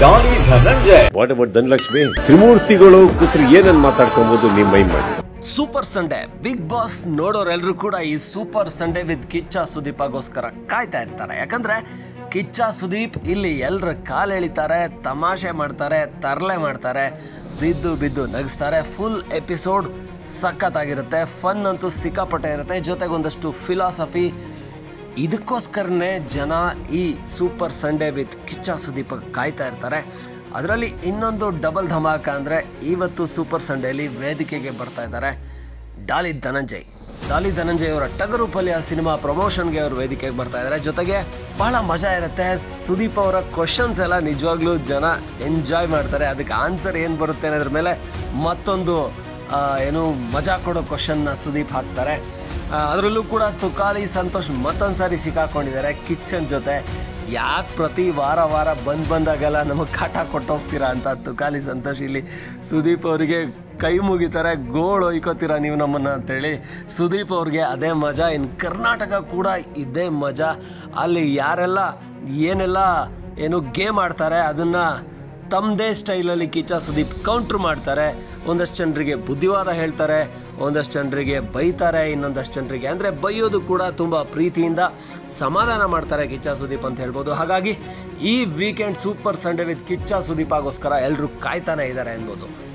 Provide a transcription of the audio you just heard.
Daali Dhananjay what about Dhanalakshmi ತ್ರಿಮೂರ್ತಿಗಳು ಕೂತ್ರು ಏನನ್ ಮಾತಾಡ್ಕೊಬಹುದು ನಿಮ್ ಮೈ ಮಾಡಿ ಸೂಪರ್ ಸಂಡೇ ಬಿಗ್ ಬಾಸ್ ನೋಡೋರೆಲ್ಲರೂ ಕೂಡ ಈ ಸೂಪರ್ ಸಂಡೇ ವಿತ್ ಕಿಚ್ಚ ಸುದೀಪಗೋಸ್ಕರ ಕಾಯ್ತಾ ಇರ್ತಾರೆ ಯಾಕಂದ್ರೆ ಕಿಚ್ಚ ಸುದೀಪ್ ಇಲ್ಲಿ ಎಲ್ಲರ ಕಾಲು ಎಳಿತಾರೆ ತಮಾಷೆ ಮಾಡ್ತಾರೆ ತರಲೆ ಮಾಡ್ತಾರೆ ಬಿದ್ದು ಬಿದ್ದು ನಗಿಸ್ತಾರೆ ಫುಲ್ ಎಪಿಸೋಡ್ ಸಖತ್ತಾಗಿರುತ್ತೆ ಫನ್ ಅಂತೂ ಸಿಕ್ಕಾಪಟ್ಟೆ ಇರುತ್ತೆ ಜೊತೆಗೆ ಒಂದಷ್ಟು ಫಿಲಾಸಫಿ ಇದಕ್ಕೋಸ್ಕರನೇ ಜನ ಈ super Sunday with Kiccha Sudeep ಕಾಯ್ತಾ ಇರ್ತಾರೆ ಅದರಲ್ಲಿ ಇನ್ನೊಂದು ಡಬಲ್ ಧಮಾಕ ಅಂದರೆ ಇವತ್ತು ಸೂಪರ್ ಸಂಡೇಲಿ ವೇದಿಕೆಗೆ ಬರ್ತಾ ಇದ್ದಾರೆ ಡಾಲಿ ಧನಂಜಯ್ ಡಾಲಿ ಧನಂಜಯ್ ಅವರ ಟಗರು ಪಲ್ಯ ಸಿನಿಮಾ ಪ್ರಮೋಷನ್ಗೆ ಅವರು ವೇದಿಕೆಗೆ ಬರ್ತಾ ಇದ್ದಾರೆ ಜೊತೆಗೆ ಬಹಳ ಮಜಾ ಇರುತ್ತೆ ಸುದೀಪ್ ಅವರ ಕ್ವಶನ್ಸ್ ಎಲ್ಲ ನಿಜವಾಗ್ಲೂ ಜನ ಎಂಜಾಯ್ ಮಾಡ್ತಾರೆ ಅದಕ್ಕೆ ಆನ್ಸರ್ ಏನು ಬರುತ್ತೆ ಅನ್ನೋದ್ರ ಮೇಲೆ ಮತ್ತೊಂದು ಆ, ಏನು ಮಜಾ ಕೊಡೋ ಕ್ವಶನ್ನ ಸುದೀಪ್ ಹಾಕ್ತಾರೆ ಆ, ಅದರಲ್ಲೂ ಕೂಡ ತುಕಾಲಿ ಸಂತೋಷ್ ಮತ್ತೊಂದು ಸಾರಿ ಸಿಕ್ಕಾಕೊಂಡಿದ್ದಾರೆ ಕಿಚ್ಚನ್ ಜೊತೆ ಯಾಕೆ ಪ್ರತಿ ವಾರ ವಾರ ಬಂದ್ ಬಂದಾಗೆಲ್ಲ ನಮಗೆ ಕಾಟ ಕೊಟ್ಟೋಗ್ತೀರಾ ಅಂತ ತುಕಾಲಿ ಸಂತೋಷ್ ಇಲ್ಲಿ ಸುದೀಪ್ ಅವರಿಗೆ ಕೈ ಮುಗಿತಾರೆ ಗೋಳು ಒಯ್ಕೋತೀರಾ ನೀವು ನಮ್ಮನ್ನು ಅಂತೇಳಿ ಸುದೀಪ್ ಅವ್ರಿಗೆ ಅದೇ ಮಜಾ ಇನ್ನು ಕರ್ನಾಟಕ ಕೂಡ ಇದೇ ಮಜಾ ಅಲ್ಲಿ ಯಾರೆಲ್ಲ ಏನೆಲ್ಲ ಏನು ಗೇಮ್ ಆಡ್ತಾರೆ ಅದನ್ನು ತಮ್ಮದೇ ಸ್ಟೈಲಲ್ಲಿ ಕಿಚ್ಚ ಸುದೀಪ್ ಕೌಂಟ್ರ್ ಮಾಡ್ತಾರೆ ಒಂದಷ್ಟು ಜನರಿಗೆ ಬುದ್ಧಿವಾದ ಹೇಳ್ತಾರೆ ಒಂದಷ್ಟು ಜನರಿಗೆ ಬೈತಾರೆ ಇನ್ನೊಂದಷ್ಟು ಜನರಿಗೆ ಅಂದರೆ ಬೈಯೋದು ಕೂಡ ತುಂಬ ಪ್ರೀತಿಯಿಂದ ಸಮಾಧಾನ ಮಾಡ್ತಾರೆ ಕಿಚ್ಚ ಸುದೀಪ್ ಅಂತ ಹೇಳ್ಬೋದು ಹಾಗಾಗಿ ಈ weekend super Sunday with Kiccha Sudeep ಆಗೋಸ್ಕರ ಎಲ್ಲರೂ ಕಾಯ್ತಾನೆ ಇದ್ದಾರೆ ಅನ್ಬೋದು